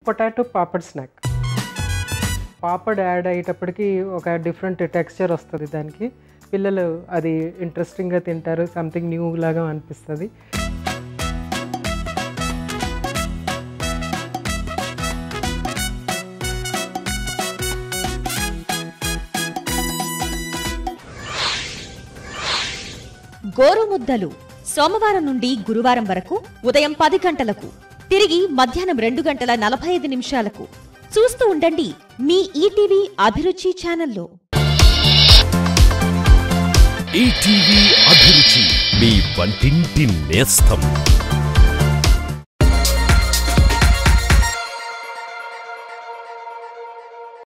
potato papad snack papad add అయ్యేటప్పటికి ఒక different texture వస్తుంది దానికి పిల్లలు అది ఇంట్రెస్టింగ్గా తింటారు సంథింగ్ న్యూ లాగా అనిపిస్తుంది గోరుముద్దలు సోమవారం నుండి గురువారం వరకు ఉదయం పది గంటలకు తిరిగి మధ్యాహ్నం రెండు గంటల నలభై ఐదు నిమిషాలకు చూస్తూ ఉండండి మీ ఈటీవీ అభిరుచి ఛానల్లో ఈటీవీ అభిరుచి మీ వంటింటి నేస్తం